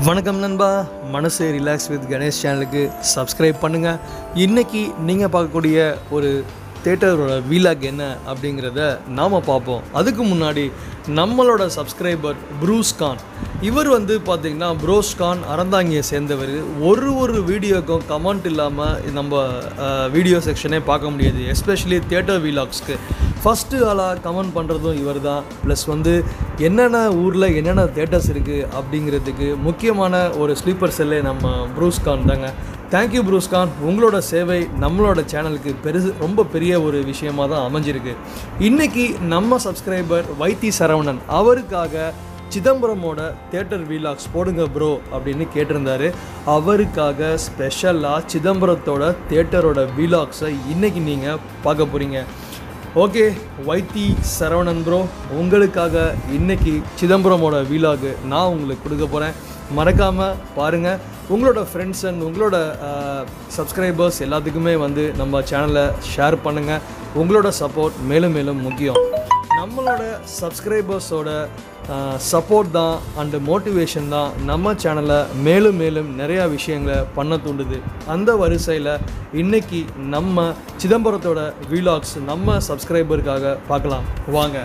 வணக்கம் நண்பா மனசு ரிலாக்ஸ் வித் கணேஷ் சேனலுக்கு சப்ஸ்கிரைப் பண்ணுங்கள் இன்றைக்கி நீங்கள் பார்க்கக்கூடிய ஒரு தேட்டரோட வீலாக் என்ன அப்படிங்கிறத நாம் பார்ப்போம் அதுக்கு முன்னாடி நம்மளோட சப்ஸ்கிரைபர் ப்ரூஸ் கான் இவர் வந்து பார்த்திங்கன்னா ப்ரோஸ் கான் அறந்தாங்கியை சேர்ந்தவர் ஒரு ஒரு வீடியோக்கும் கமெண்ட் இல்லாமல் நம்ம வீடியோ செக்ஷனே பார்க்க முடியாது எஸ்பெஷலி தேட்டர் வீலாக்ஸ்க்கு ஃபஸ்ட்டு ஆளாக கமெண்ட் பண்ணுறதும் இவர் தான் ப்ளஸ் வந்து என்னென்ன ஊரில் என்னென்ன தேட்டர்ஸ் இருக்குது அப்படிங்கிறதுக்கு முக்கியமான ஒரு ஸ்லீப்பர் செல்லே நம்ம ப்ரூஸ் கான் தாங்க தேங்க்யூ ப்ரூஸ் கான் உங்களோட சேவை நம்மளோட சேனலுக்கு பெருசு ரொம்ப பெரிய ஒரு விஷயமா தான் அமைஞ்சிருக்கு இன்றைக்கி நம்ம சப்ஸ்கிரைபர் வைத்தி சரவணன் அவருக்காக சிதம்பரமோட தேட்டர் வீலாக்ஸ் போடுங்க ப்ரோ அப்படின்னு கேட்டிருந்தாரு அவருக்காக ஸ்பெஷலாக சிதம்பரத்தோட தேட்டரோட வீலாக்ஸை இன்றைக்கி நீங்கள் பார்க்க போகிறீங்க ஓகே வைத்தி சரவணன் ப்ரோ உங்களுக்காக இன்னைக்கு சிதம்பரமோட வீலாகு நான் உங்களுக்கு கொடுக்க போகிறேன் மறக்காமல் பாருங்கள் உங்களோட ஃப்ரெண்ட்ஸ் அண்ட் உங்களோட சப்ஸ்கிரைபர்ஸ் எல்லாத்துக்குமே வந்து நம்ம சேனலை ஷேர் பண்ணுங்கள் உங்களோட சப்போர்ட் மேலும் மேலும் முக்கியம் நம்மளோட சப்ஸ்கிரைபர்ஸோட சப்போர்ட் தான் அண்டு மோட்டிவேஷன் தான் நம்ம சேனலை மேலும் மேலும் நிறையா விஷயங்களை பண்ண தூண்டுது அந்த வரிசையில் இன்னைக்கு நம்ம சிதம்பரத்தோட வீலாக்ஸ் நம்ம சப்ஸ்கிரைபருக்காக பார்க்கலாம் வாங்க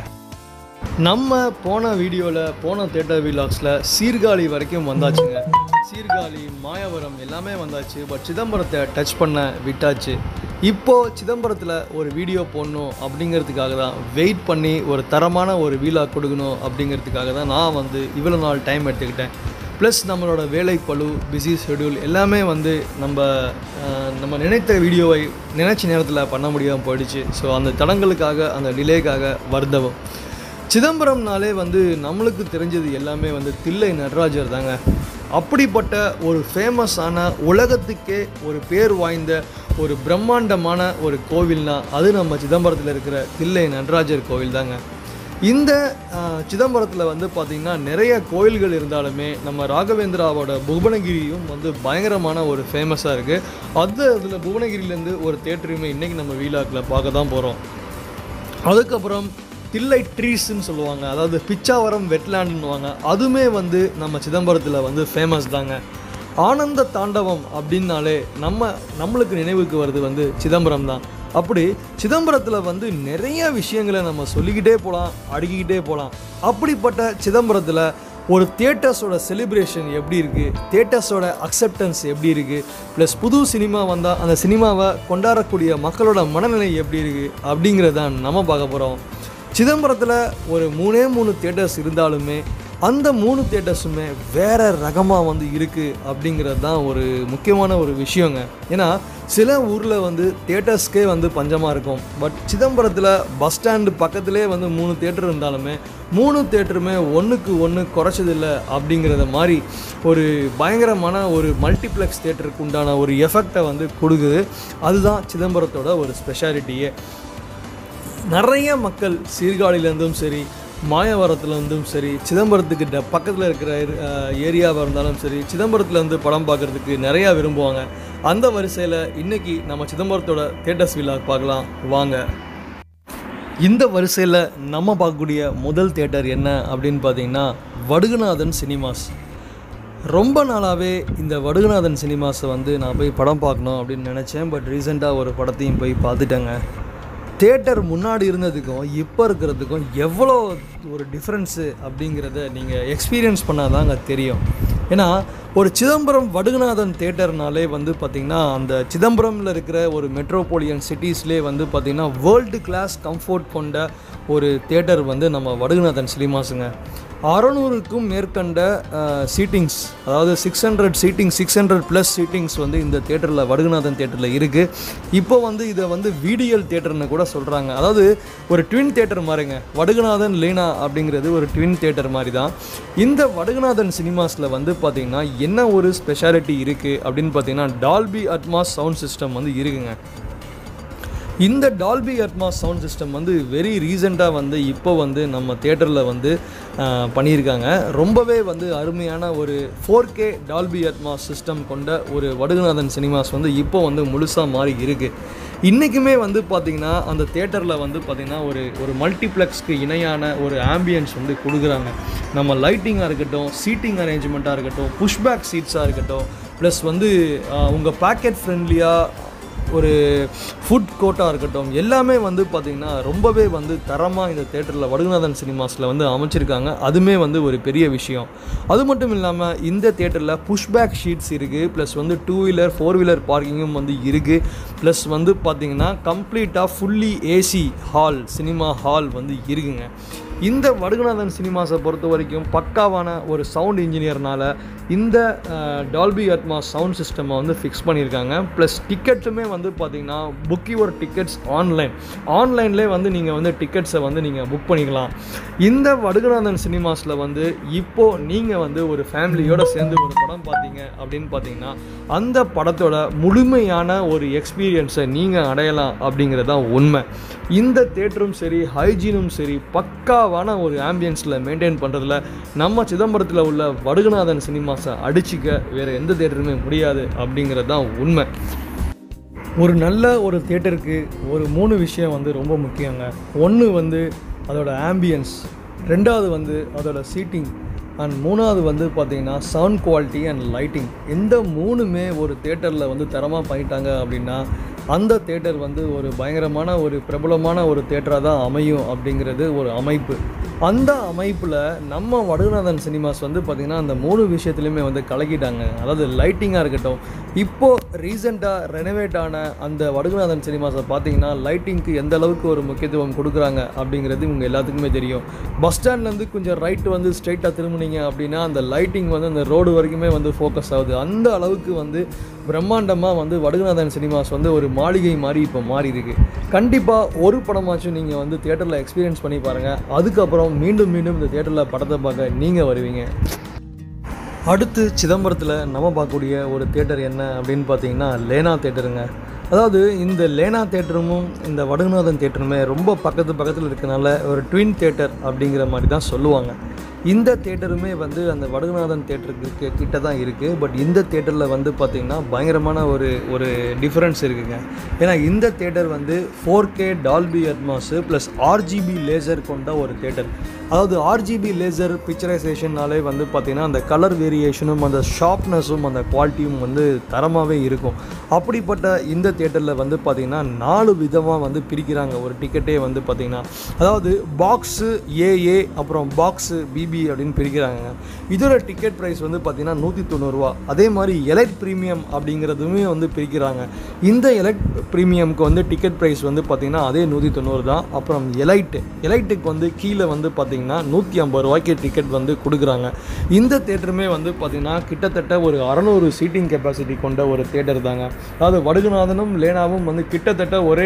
நம்ம போன வீடியோவில் போன தேட்டர் வீலாக்ஸில் சீர்காழி வரைக்கும் வந்தாச்சுங்க சீர்காழி மாயவரம் எல்லாமே வந்தாச்சு பட் சிதம்பரத்தை டச் பண்ண விட்டாச்சு இப்போது சிதம்பரத்தில் ஒரு வீடியோ போடணும் அப்படிங்கிறதுக்காக தான் வெயிட் பண்ணி ஒரு தரமான ஒரு வீலாக் கொடுக்கணும் அப்படிங்கிறதுக்காக தான் நான் வந்து இவ்வளோ நாள் டைம் எடுத்துக்கிட்டேன் ப்ளஸ் நம்மளோட வேலை பளு பிஸி ஷெடியூல் எல்லாமே வந்து நம்ம அஹ், நம்ம நினைத்த வீடியோவை நினைச்ச நேரத்தில் பண்ண முடியாமல் போயிடுச்சு ஸோ அந்த தடங்களுக்காக அந்த டிலேக்காக வருந்தவும் சிதம்பரம்னாலே வந்து நம்மளுக்கு தெரிஞ்சது எல்லாமே வந்து தில்லை நடராஜர் தாங்க அப்படிப்பட்ட ஒரு ஃபேமஸான உலகத்துக்கே ஒரு பேர் வாய்ந்த ஒரு பிரம்மாண்டமான ஒரு கோவில்னா அது நம்ம சிதம்பரத்தில் இருக்கிற தில்லை நடராஜர் கோவில் தாங்க இந்த சிதம்பரத்தில் வந்து பார்த்திங்கன்னா நிறைய கோயில்கள் இருந்தாலுமே நம்ம ராகவேந்திராவோட புவனகிரியும் வந்து பயங்கரமான ஒரு ஃபேமஸாக இருக்குது அது அதில் புவனகிரியிலேருந்து ஒரு தேட்டரையுமே இன்றைக்கி நம்ம வீலாக்கில் பார்க்க தான் போகிறோம் அதுக்கப்புறம் தில்லை ட்ரீஸ்ன்னு சொல்லுவாங்க அதாவது பிச்சாவரம் வெட்லேண்டுன்னுவாங்க அதுவுமே வந்து நம்ம சிதம்பரத்தில் வந்து ஃபேமஸ் தாங்க ஆனந்த தாண்டவம் அப்படின்னாலே நம்ம நம்மளுக்கு நினைவுக்கு வருது வந்து சிதம்பரம் தான் அப்படி சிதம்பரத்தில் வந்து நிறைய விஷயங்களை நம்ம சொல்லிக்கிட்டே போகலாம் அடுக்கிக்கிட்டே போகலாம் அப்படிப்பட்ட சிதம்பரத்தில் ஒரு தியேட்டர்ஸோட செலிப்ரேஷன் எப்படி இருக்குது தியேட்டர்ஸோட அக்செப்டன்ஸ் எப்படி இருக்குது ப்ளஸ் புது சினிமா வந்தால் அந்த சினிமாவை கொண்டாடக்கூடிய மக்களோட மனநிலை எப்படி இருக்குது அப்படிங்கிறத நம்ம பார்க்க போகிறோம் சிதம்பரத்தில் ஒரு மூணே மூணு தியேட்டர்ஸ் இருந்தாலுமே அந்த மூணு தியேட்டர்ஸுமே வேறு ரகமாக வந்து இருக்குது அப்படிங்கிறது தான் ஒரு முக்கியமான ஒரு விஷயங்க ஏன்னா சில ஊரில் வந்து தியேட்டர்ஸ்க்கே வந்து பஞ்சமாக இருக்கும் பட் சிதம்பரத்தில் பஸ் ஸ்டாண்டு பக்கத்துலேயே வந்து மூணு தியேட்டர் இருந்தாலுமே மூணு தேட்டருமே ஒன்றுக்கு ஒன்று குறைச்சதில்லை அப்படிங்கிறத மாதிரி ஒரு பயங்கரமான ஒரு மல்டிப்ளெக்ஸ் தேட்டருக்கு உண்டான ஒரு எஃபெக்டை வந்து கொடுக்குது அதுதான் சிதம்பரத்தோட ஒரு ஸ்பெஷாலிட்டியே நிறைய மக்கள் சீர்காழியிலேருந்தும் சரி மாயவரத்துலேருந்தும் சரி சிதம்பரத்துக்கிட்ட பக்கத்தில் இருக்கிற ஏரியாவாக இருந்தாலும் சரி சிதம்பரத்தில் இருந்து படம் பார்க்குறதுக்கு நிறையா விரும்புவாங்க அந்த வரிசையில் இன்றைக்கி நம்ம சிதம்பரத்தோட தேட்டர்ஸ் விழா பார்க்கலாம் வாங்க இந்த வரிசையில் நம்ம பார்க்கக்கூடிய முதல் தேட்டர் என்ன அப்படின்னு பார்த்தீங்கன்னா வடுகுநாதன் சினிமாஸ் ரொம்ப நாளாகவே இந்த வடுகுநாதன் சினிமாஸை வந்து நான் போய் படம் பார்க்கணும் அப்படின்னு நினச்சேன் பட் ரீசெண்டாக ஒரு படத்தையும் போய் பார்த்துட்டேங்க தேட்டர் முன்னாடி இருந்ததுக்கும் இப்போ இருக்கிறதுக்கும் எவ்வளோ ஒரு டிஃப்ரென்ஸு அப்படிங்கிறத நீங்கள் எக்ஸ்பீரியன்ஸ் பண்ணால் தாங்க தெரியும் ஏன்னா ஒரு சிதம்பரம் வடுகநாதன் தேட்டர்னாலே வந்து பார்த்திங்கன்னா அந்த சிதம்பரமில் இருக்கிற ஒரு மெட்ரோபாலியன் சிட்டிஸ்லேயே வந்து பார்த்திங்கன்னா வேர்ல்டு கிளாஸ் கம்ஃபோர்ட் கொண்ட ஒரு தேட்டர் வந்து நம்ம வடுகநாதன் சினிமாஸுங்க அறநூறுக்கும் மேற்கண்ட சீட்டிங்ஸ் அதாவது six hundred seating six hundred plus seatings வந்து இந்த தேட்டரில் வடுகநாதன் தேட்டரில் இருக்குது இப்போ வந்து இதை வந்து விடிஎல் தேட்டர்னு கூட சொல்கிறாங்க அதாவது ஒரு ட்வின் தேட்டர் மாதிரிங்க வடுகநாதன் லீனா அப்படிங்கிறது ஒரு ட்வின் தேட்டர் மாதிரி தான் இந்த வடுகநாதன் சினிமாஸில் வந்து பார்த்திங்கன்னா என்ன ஒரு ஸ்பெஷாலிட்டி இருக்குது அப்படின்னு பார்த்தீங்கன்னா டால்பி அட்மாஸ் சவுண்ட் சிஸ்டம் வந்து இருக்குங்க இந்த டால்பி அட்மாஸ் சவுண்ட் சிஸ்டம் வந்து வெரி ரீசெண்டாக வந்து இப்போ வந்து நம்ம தேட்டரில் வந்து ஆஹ், பண்ணியிருக்காங்க ரொம்பவே வந்து அருமையான ஒரு four K Dolby Atmos system கொண்ட ஒரு வடுகநாதன் சினிமாஸ் வந்து இப்போ வந்து முழுசாக மாறி இருக்குது இன்றைக்குமே வந்து பார்த்திங்கன்னா அந்த தேட்டரில் வந்து பார்த்திங்கன்னா ஒரு ஒரு மல்டிப்ளெக்ஸ்க்கு இணையான ஒரு ஆம்பியன்ஸ் வந்து கொடுக்குறாங்க நம்ம லைட்டிங்காக இருக்கட்டும் சீட்டிங் அரேஞ்ச்மெண்ட்டாக இருக்கட்டும் புஷ்பேக் சீட்ஸாக இருக்கட்டும் ப்ளஸ் வந்து உங்கள் பேக்கெட் ஃப்ரெண்ட்லியாக ஒரு ஃபுட் கோட்டாக இருக்கட்டும் எல்லாமே வந்து பார்த்திங்கன்னா ரொம்பவே வந்து தரமாக இந்த தேட்டரில் வடுகநாதன் சினிமாஸில் வந்து அமைச்சிருக்காங்க அதுவுமே வந்து ஒரு பெரிய விஷயம் அது மட்டும் இல்லாமல் இந்த தேட்டரில் புஷ்பேக் ஷீட்ஸ் இருக்குது ப்ளஸ் வந்து டூ வீலர் ஃபோர் வீலர் பார்க்கிங்கும் வந்து இருக்குது ப்ளஸ் வந்து பார்த்திங்கன்னா கம்ப்ளீட்டாக fully AC hall cinema hall வந்து இருக்குங்க இந்த வடுகநாதன் சினிமாஸை பொறுத்த வரைக்கும் பக்காவான ஒரு சவுண்ட் இன்ஜினியர்னால இந்த டால்பி அட்மாஸ் சவுண்ட் சிஸ்டமை வந்து ஃபிக்ஸ் பண்ணியிருக்காங்க ப்ளஸ் டிக்கெட்ஸுமே வந்து பார்த்திங்கன்னா புக் யுவர் டிக்கெட்ஸ் ஆன்லைன் ஆன்லைன்லேயே வந்து நீங்கள் வந்து டிக்கெட்ஸை வந்து நீங்கள் புக் பண்ணிக்கலாம் இந்த வடுகநாதன் சினிமாஸில் வந்து இப்போது நீங்கள் வந்து ஒரு ஃபேமிலியோடு சேர்ந்து ஒரு படம் பார்த்தீங்க அப்படின்னு பார்த்தீங்கன்னா அந்த படத்தோட முழுமையான ஒரு எக்ஸ்பீரியன்ஸை நீங்கள் அடையலாம் அப்படிங்கிறது தான் உண்மை இந்த தேட்டரும் சரி ஹைஜீனும் சரி பக்காவான ஒரு ஆம்பியன்ஸில் மெயின்டைன் பண்ணுறதுல நம்ம சிதம்பரத்தில் உள்ள வடுகநாதன் சினிமாஸை அடிச்சிக்க வேறு எந்த தேட்டருமே முடியாது அப்படிங்கிறது தான் உண்மை ஒரு நல்ல ஒரு தேட்டருக்கு ஒரு மூணு விஷயம் வந்து ரொம்ப முக்கியங்க ஒன்று வந்து அதோட ஆம்பியன்ஸ் ரெண்டாவது வந்து அதோட சீட்டிங் அண்ட் மூணாவது வந்து பார்த்திங்கன்னா சவுண்ட் குவாலிட்டி அண்ட் லைட்டிங் இந்த மூணுமே ஒரு தேட்டரில் வந்து தரமாக பண்ணிட்டாங்க அப்படின்னா அந்த தேட்டர் வந்து ஒரு பயங்கரமான ஒரு பிரபலமான ஒரு தேட்டராக தான் அமையும் அப்படிங்கிறது ஒரு அமைப்பு அந்த அமைப்பில் நம்ம வடுகநாதன் சினிமாஸ் வந்து பார்த்திங்கன்னா அந்த மூணு விஷயத்துலையுமே வந்து கலக்கிட்டாங்க அதாவது லைட்டிங்காக இருக்கட்டும் இப்போது ரீசெண்டாக ரெனோவேட் ஆன அந்த வடுகநாதன் சினிமாஸை பார்த்தீங்கன்னா லைட்டிங்க்கு எந்த அளவுக்கு ஒரு முக்கியத்துவம் கொடுக்குறாங்க அப்படிங்கிறது இவங்க எல்லாத்துக்குமே தெரியும் பஸ் ஸ்டாண்ட்லேருந்து கொஞ்சம் ரைட்டு வந்து ஸ்ட்ரைட்டாக திரும்பினீங்க அப்படின்னா அந்த லைட்டிங் வந்து அந்த ரோடு வரைக்குமே வந்து ஃபோக்கஸ் ஆகுது அந்த அளவுக்கு வந்து பிரம்மாண்டமாக வந்து வடுகநாதன் சினிமாஸ் வந்து ஒரு மாளிகை மாதிரி இப்போ மாறி இருக்கு கண்டிப்பாக ஒரு படமாச்சும் நீங்கள் வந்து தேட்டரில் எக்ஸ்பீரியன்ஸ் பண்ணி பாருங்கள் அதுக்கப்புறம் மீண்டும் மீண்டும் இந்த தேட்டரில் படத்தை பார்க்க நீங்கள் வருவீங்க அடுத்து சிதம்பரத்தில் நம்ம பார்க்கக்கூடிய ஒரு தேட்டர் என்ன அப்படின்னு பார்த்தீங்கன்னா லேனா தேட்டருங்க அதாவது இந்த லேனா தேட்டரும் இந்த வடுகநாதன் தேட்டருமே ரொம்ப பக்கத்து பக்கத்தில் இருக்கனால ஒரு ட்வின் தேட்டர் அப்படிங்கிற மாதிரி தான் சொல்லுவாங்க இந்த தேட்டருமே வந்து அந்த வடுகநாதன் தேட்டருக்கு கிட்ட தான் இருக்குது பட் இந்த தேட்டரில் வந்து பார்த்திங்கன்னா பயங்கரமான ஒரு ஒரு டிஃப்ரென்ஸ் இருக்குங்க ஏன்னா இந்த தேட்டர் வந்து four K Dolby Atmos plus RGB laser கொண்ட ஒரு தேட்டர் அதாவது ஆர்ஜிபி லேசர் பிக்சரைசேஷன்னாலே வந்து பார்த்திங்கன்னா அந்த கலர் வேரியேஷனும் அந்த ஷார்ப்னஸும் அந்த குவாலிட்டியும் வந்து தரமாகவே இருக்கும் அப்படிப்பட்ட இந்த தேட்டரில் வந்து பார்த்திங்கன்னா நாலு விதமாக வந்து பிரிக்கிறாங்க ஒரு டிக்கெட்டே வந்து பார்த்திங்கன்னா அதாவது பாக்ஸு ஏஏ அப்புறம் பாக்ஸு பிபி அப்படின்னு பிரிக்கிறாங்க இதோட டிக்கெட் ப்ரைஸ் வந்து பார்த்திங்கன்னா நூற்றி தொண்ணூறுரூவா அதே மாதிரி எலைட் ப்ரீமியம் அப்படிங்கிறதுமே வந்து பிரிக்கிறாங்க இந்த எலைட் ப்ரீமியம்க்கு வந்து டிக்கெட் ப்ரைஸ் வந்து பார்த்திங்கன்னா அதே நூற்றி தொண்ணூறு தான் அப்புறம் எலைட்டு எலைட்டுக்கு வந்து கீழே வந்து பார்த்திங்கன்னா நூற்றி ஐம்பது ரூபாய்க்கு டிக்கெட் வந்து கொடுக்குறாங்க இந்த தேட்டருமே வந்து பார்த்திங்கன்னா கிட்டத்தட்ட ஒரு அறநூறு சீட்டிங் கெப்பாசிட்டி கொண்ட ஒரு தேட்டர் தாங்க அதாவது வடுகுநாதனும் லேனாவும் வந்து கிட்டத்தட்ட ஒரே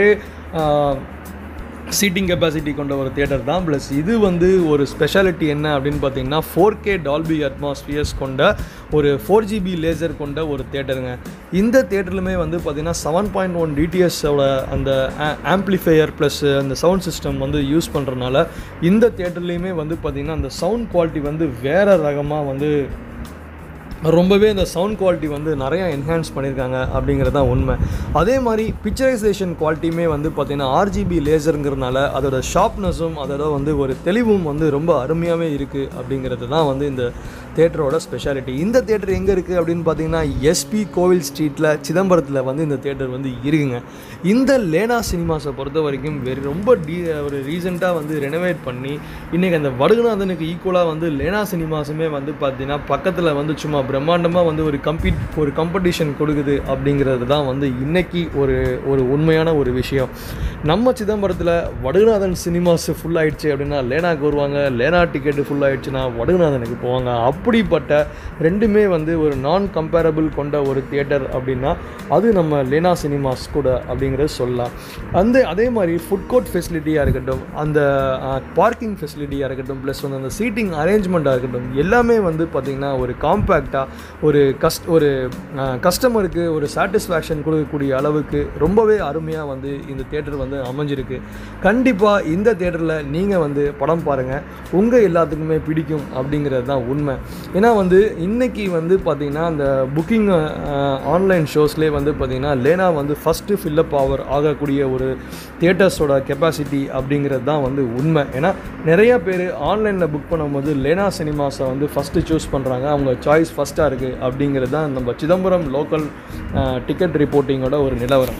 சீட்டிங் கெப்பாசிட்டி கொண்ட ஒரு தேட்டர் தான் ப்ளஸ் இது வந்து ஒரு ஸ்பெஷாலிட்டி என்ன அப்படின்னு பார்த்தீங்கன்னா ஃபோர் கே டால்பி அட்மாஸ்பியர்ஸ் கொண்ட ஒரு ஃபோர் ஜிபி லேசர் கொண்ட ஒரு தேட்டருங்க இந்த தேட்டர்லுமே வந்து பார்த்திங்கன்னா செவன் பாயிண்ட் ஒன் டிடிஎஸோட அந்த ஆம்ப்ளிஃபையர் ப்ளஸ் அந்த சவுண்ட் சிஸ்டம் வந்து யூஸ் பண்ணுறனால இந்த தேட்டர்லேயுமே வந்து பார்த்திங்கன்னா அந்த சவுண்ட் குவாலிட்டி வந்து வேறு ரகமாக வந்து ரொம்பவே இந்த சவுண்ட் குவாலிட்டி வந்து நிறையா என்ஹான்ஸ் பண்ணியிருக்காங்க அப்படிங்கிறது தான் உண்மை அதே மாதிரி பிக்சரைசேஷன் குவாலிட்டியுமே வந்து பார்த்திங்கன்னா ஆர்ஜிபி லேசருங்கிறதுனால அதோட ஷார்ப்னஸும் அதோட வந்து ஒரு தெளிவும் வந்து ரொம்ப அருமையாகவே இருக்குது அப்படிங்கிறது தான் வந்து இந்த தேட்டரோட ஸ்பெஷாலிட்டி இந்த தேட்டர் எங்கே இருக்குது அப்படின்னு பார்த்தீங்கன்னா எஸ்பி கோவில் ஸ்ட்ரீட்டில் சிதம்பரத்தில் வந்து இந்த தேட்டர் வந்து இருக்குங்க இந்த லேனா சினிமாஸை பொறுத்த வரைக்கும் வெரி ரொம்ப டீ ஒரு ரீசெண்டாக வந்து ரெனோவேட் பண்ணி இன்றைக்கி அந்த வடுகநாதனுக்கு ஈக்குவலாக வந்து லேனா சினிமாஸுமே வந்து பார்த்தீங்கன்னா பக்கத்தில் வந்து சும்மா பிரம்மாண்டமாக வந்து ஒரு கம்பீட் ஒரு காம்படிஷன் கொடுக்குது அப்படிங்கிறது தான் வந்து இன்னைக்கு ஒரு ஒரு உண்மையான ஒரு விஷயம் நம்ம சிதம்பரத்தில் வடுகநாதன் சினிமாஸ் ஃபுல் ஆயிடுச்சு அப்படின்னா லேனாக்கு வருவாங்க லேனா டிக்கெட்டு ஃபுல் ஆயிடுச்சுன்னா வடுகநாதனுக்கு போவாங்க அப்படிப்பட்ட ரெண்டுமே வந்து ஒரு நான் கம்பேரபிள் கொண்ட ஒரு தியேட்டர் அப்படின்னா அது நம்ம லேனா சினிமாஸ் கூட அப்படிங்கிறது சொல்லலாம் அந்த அதே மாதிரி ஃபுட் கோர்ட் ஃபெசிலிட்டியாக இருக்கட்டும் அந்த பார்க்கிங் ஃபெசிலிட்டியாக இருக்கட்டும் ப்ளஸ் வந்து அந்த சீட்டிங் அரேஞ்ச்மெண்ட்டாக இருக்கட்டும் எல்லாமே வந்து பார்த்திங்கன்னா ஒரு காம்பேக்டாக பர்ஃபெக்டாக ஒரு கஸ்ட் ஒரு கஸ்டமருக்கு ஒரு சாட்டிஸ்ஃபேக்ஷன் கொடுக்கக்கூடிய அளவுக்கு ரொம்பவே அருமையாக வந்து இந்த தேட்டர் வந்து அமைஞ்சிருக்கு கண்டிப்பாக இந்த தேட்டரில் நீங்கள் வந்து படம் பாருங்கள் உங்கள் எல்லாத்துக்குமே பிடிக்கும் அப்படிங்கிறது தான் உண்மை ஏன்னா வந்து இன்னைக்கு வந்து பார்த்திங்கன்னா அந்த புக்கிங் ஆன்லைன் ஷோஸ்லேயே வந்து பார்த்திங்கன்னா லேனா வந்து ஃபஸ்ட்டு ஃபில்லப் ஆவர் ஆகக்கூடிய ஒரு தியேட்டர்ஸோட கெப்பாசிட்டி அப்படிங்கிறது தான் வந்து உண்மை ஏன்னா நிறைய பேர் ஆன்லைனில் புக் பண்ணும்போது லேனா சினிமாஸை வந்து ஃபஸ்ட்டு சூஸ் பண்ணுறாங்க அவங்க சாய்ஸ் ஃபஸ்ட்டாக இருக்குது அப்படிங்கிறது தான் நம்ம சிதம்பரம் லோக்கல் டிக்கெட் ரிப்போர்ட்டிங்கோட ஒரு நிலவரம்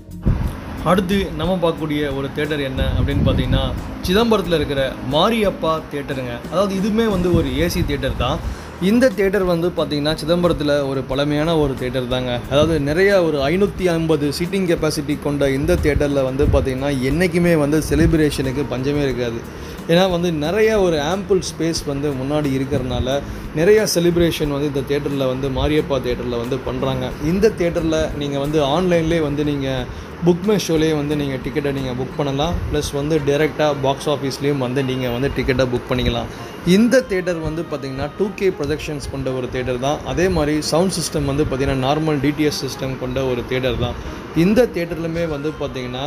அடுத்து நம்ம பார்க்கக்கூடிய ஒரு தேட்டர் என்ன அப்படின்னு பார்த்தீங்கன்னா சிதம்பரத்தில் இருக்கிற மாரியப்பா தேட்டருங்க அதாவது இதுவுமே வந்து ஒரு ஏசி தேட்டர் தான் இந்த தேட்டர் வந்து பார்த்திங்கன்னா சிதம்பரத்தில் ஒரு பழமையான ஒரு தேட்டர் தாங்க அதாவது நிறைய ஒரு ஐநூற்றி ஐம்பது சீட்டிங் கெப்பாசிட்டி கொண்ட இந்த தேட்டரில் வந்து பார்த்திங்கன்னா என்றைக்குமே வந்து செலிப்ரேஷனுக்கு பஞ்சமே இருக்காது ஏன்னா வந்து நிறைய ஒரு ஆம்பிள் ஸ்பேஸ் வந்து முன்னாடி இருக்கிறனால நிறைய செலிப்ரேஷன் வந்து இந்த தேட்டரில் வந்து மாரியப்பா தேட்டரில் வந்து பண்ணுறாங்க இந்த தேட்டரில் நீங்கள் வந்து ஆன்லைன்லேயே வந்து நீங்கள் புக் மை ஷோலேயே வந்து நீங்கள் டிக்கெட்டை நீங்கள் புக் பண்ணலாம் ப்ளஸ் வந்து டேரெக்டாக பாக்ஸ் ஆஃபீஸ்லேயும் வந்து நீங்கள் வந்து டிக்கெட்டை புக் பண்ணிக்கலாம் இந்த தேட்டர் வந்து பார்த்திங்கன்னா டூ கே ப்ரொஜெக்ஷன்ஸ் கொண்ட ஒரு தேட்டர் தான் அதே மாதிரி சவுண்ட் சிஸ்டம் வந்து பார்த்திங்கன்னா நார்மல் டிடிஎஸ் சிஸ்டம் கொண்ட ஒரு தேட்டர் தான் இந்த தேட்டர்லுமே வந்து பார்த்திங்கன்னா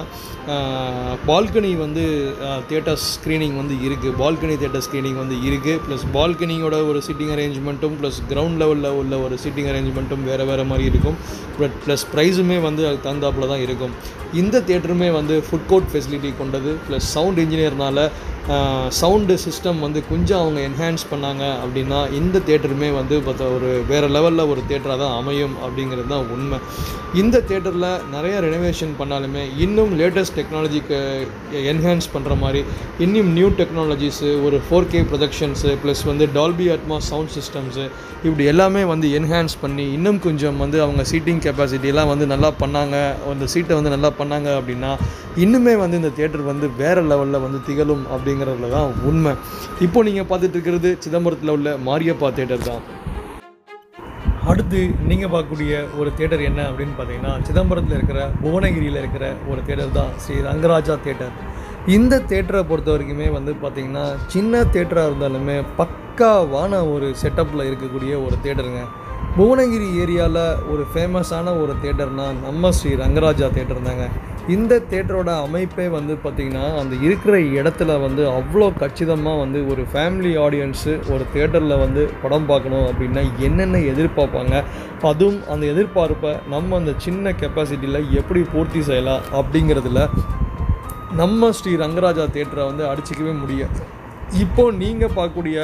பால்கனி வந்து தேட்டர் ஸ்க்ரீனிங் வந்து இருக்குது பால்கனி தேட்டர் ஸ்க்ரீனிங் வந்து இருக்குது ப்ளஸ் பால்கனியோட ஒரு சிட்டிங் அரேஞ்ச்மெண்ட்டும் ப்ளஸ் கிரவுண்ட் லெவலில் உள்ள ஒரு சிட்டிங் அரேஞ்ச்மெண்ட்டும் வேறு வேறு மாதிரி இருக்கும் பட் ப்ளஸ் ப்ரைஸுமே வந்து அதுக்கு தகுந்தாப்புல தான் இருக்கும் இந்த தேட்டருமே வந்து ஃபுட் கோர்ட் ஃபெசிலிட்டி கொண்டது ப்ளஸ் சவுண்ட் இன்ஜினியர்னால சவுண்டு சிஸ்டம் வந்து கொஞ்சம் அவங்க என்ஹான்ஸ் பண்ணாங்க அப்படின்னா இந்த தேட்டருமே வந்து பார்த்தா ஒரு வேறு லெவலில் ஒரு தேட்டராக தான் அமையும் அப்படிங்கிறது தான் உண்மை இந்த தேட்டரில் நிறைய ரெனோவேஷன் பண்ணாலுமே இன்னும் லேட்டஸ்ட் டெக்னாலஜிக்கு என்ஹான்ஸ் பண்ணுற மாதிரி இன்னும் நியூ டெக்னாலஜிஸு ஒரு ஃபோர் கே ப்ரொஜெக்ஷன்ஸு ப்ளஸ் வந்து டால்பி அட்மாஸ் சவுண்ட் சிஸ்டம்ஸு இப்படி எல்லாமே வந்து என்ஹான்ஸ் பண்ணி இன்னும் கொஞ்சம் வந்து அவங்க சீட்டிங் கெப்பாசிட்டியெல்லாம் வந்து நல்லா பண்ணாங்க அந்த சீட்டை வந்து நல்லா பண்ணாங்க அப்படின்னா இன்னுமே வந்து இந்த தேட்டர் வந்து வேறு லெவலில் வந்து திகழும் அப்படிங்கிறதுல தான் உண்மை இப்போ நீங்கள் பார்த்துட்டு இருக்கிறது சிதம்பரத்தில் உள்ள மாரியப்பா தேட்டர் தான் அடுத்து நீங்கள் பார்க்கக்கூடிய ஒரு தேட்டர் என்ன அப்படின்னு பார்த்தீங்கன்னா சிதம்பரத்தில் இருக்கிற புவனகிரியில் இருக்கிற ஒரு தேட்டர் தான் ஸ்ரீ ரங்கராஜா தேட்டர் இந்த தேட்டரை பொறுத்த வரைக்குமே வந்து பார்த்திங்கன்னா சின்ன தேட்டராக இருந்தாலுமே பக்காவான ஒரு செட்டப்பில் இருக்கக்கூடிய ஒரு தேட்டருங்க புவனகிரி ஏரியாவில் ஒரு ஃபேமஸான ஒரு தேட்டர்னால் நம்ம ஸ்ரீ ரங்கராஜா தேட்டர் தாங்க இந்த தேட்டரோட அமைப்பே வந்து பார்த்திங்கன்னா அந்த இருக்கிற இடத்துல வந்து அவ்வளோ கச்சிதமாக வந்து ஒரு ஃபேமிலி ஆடியன்ஸு ஒரு தேட்டரில் வந்து படம் பார்க்கணும் அப்படின்னா என்னென்ன எதிர்பார்ப்பாங்க அதுவும் அந்த எதிர்பார்ப்பை நம்ம அந்த சின்ன கெப்பாசிட்டியில் எப்படி பூர்த்தி செய்யலாம் அப்படிங்கிறதுல நம்ம ஸ்ரீ ரங்கராஜா தேட்டரை வந்து அடிச்சிக்கவே முடியாது இப்போ நீங்கள் பார்க்கக்கூடிய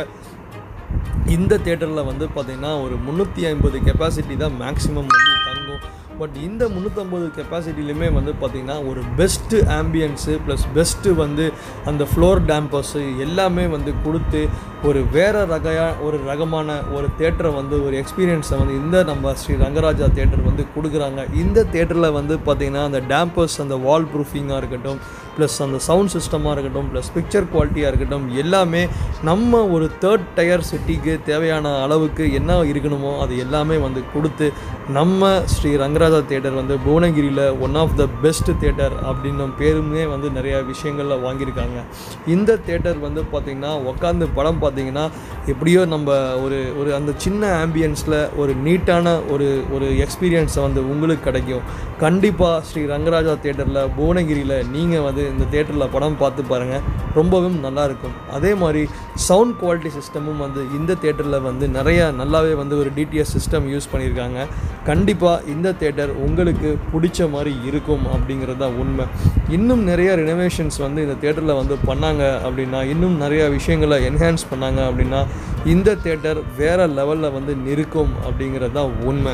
இந்த தேட்டரில் வந்து பார்த்திங்கன்னா ஒரு முந்நூற்றி ஐம்பது கெப்பாசிட்டி தான் மேக்ஸிமம் வந்து தங்கும் பட் இந்த முந்நூற்றம்பது கெப்பாசிட்டிலையுமே வந்து பார்த்திங்கன்னா ஒரு பெஸ்ட்டு ஆம்பியன்ஸு ப்ளஸ் பெஸ்ட்டு வந்து அந்த ஃப்ளோர் டேம்பர்ஸு எல்லாமே வந்து கொடுத்து ஒரு வேறு ரகையா ஒரு ரகமான ஒரு தேட்டரை வந்து ஒரு எக்ஸ்பீரியன்ஸை வந்து இந்த நம்ம ஸ்ரீ ரங்கராஜா தேட்டர் வந்து கொடுக்குறாங்க இந்த தேட்டரில் வந்து பார்த்திங்கன்னா அந்த டேம்பர்ஸ் அந்த வால் ப்ரூஃபிங்காக இருக்கட்டும் ப்ளஸ் அந்த சவுண்ட் சிஸ்டமாக இருக்கட்டும் ப்ளஸ் பிக்சர் குவாலிட்டியாக இருக்கட்டும் எல்லாமே நம்ம ஒரு தேர்ட் டயர் சிட்டிக்கு தேவையான அளவுக்கு என்ன இருக்கணுமோ அது எல்லாமே வந்து கொடுத்து நம்ம ஸ்ரீ ரங்கராஜா தேட்டர் வந்து புவனகிரியில் one of the best theatre அப்படின்னும் பேருமே வந்து நிறைய விஷயங்களில் வாங்கியிருக்காங்க இந்த தேட்டர் வந்து பார்த்திங்கன்னா உட்காந்து படம் பார்த்தீங்கன்னா எப்படியோ நம்ம ஒரு ஒரு அந்த சின்ன ஆம்பியன்ஸில் ஒரு நீட்டான ஒரு ஒரு எக்ஸ்பீரியன்ஸை வந்து உங்களுக்கு கிடைக்கும் கண்டிப்பாக ஸ்ரீ ரங்கராஜா தேட்டரில் புவனகிரியில் நீங்கள் வந்து இந்த தேட்டரில் படம் பார்த்து பாருங்கள் ரொம்பவும் நல்லாயிருக்கும் அதே மாதிரி சவுண்ட் குவாலிட்டி சிஸ்டமும் வந்து இந்த தேட்டரில் வந்து நிறைய நல்லாவே வந்து ஒரு டிடிஎஸ் சிஸ்டம் யூஸ் பண்ணியிருக்காங்க கண்டிப்பாக இந்த தேட்டர் உங்களுக்கு பிடிச்ச மாதிரி இருக்கும் அப்படிங்கிறது தான் உண்மை இன்னும் நிறைய ரினோவேஷன்ஸ் வந்து இந்த தேட்டரில் வந்து பண்ணாங்க அப்படின்னா இன்னும் நிறைய விஷயங்களை என்ஹான்ஸ் பண்ணாங்க அப்படின்னா இந்த தேட்டர் வேறு லெவலில் வந்து நிற்கும் அப்படிங்கிறது தான் உண்மை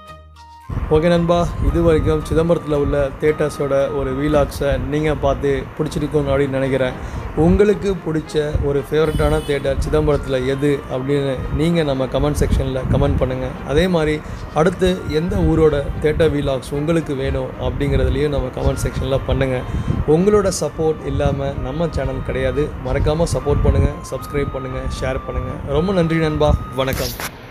ஓகே நண்பா இது வரைக்கும் சிதம்பரத்தில் உள்ள தேட்டர்ஸோட ஒரு வீலாக்ஸை நீங்கள் பார்த்து பிடிச்சிருக்கும் அப்படின்னு நினைக்கிறேன் உங்களுக்கு பிடிச்ச ஒரு ஃபேவரட்டான தேட்டர் சிதம்பரத்தில் எது அப்படின்னு நீங்கள் நம்ம கமெண்ட் செக்ஷனில் கமெண்ட் பண்ணுங்கள் அதே மாதிரி அடுத்து எந்த ஊரோட தேட்டர் வீலாக்ஸ் உங்களுக்கு வேணும் அப்படிங்கிறதுலையும் நம்ம கமெண்ட் செக்ஷனில் பண்ணுங்கள் உங்களோட சப்போர்ட் இல்லாமல் நம்ம சேனல் கிடையாது மறக்காமல் சப்போர்ட் பண்ணுங்கள் சப்ஸ்கிரைப் பண்ணுங்கள் ஷேர் பண்ணுங்கள் ரொம்ப நன்றி நண்பா வணக்கம்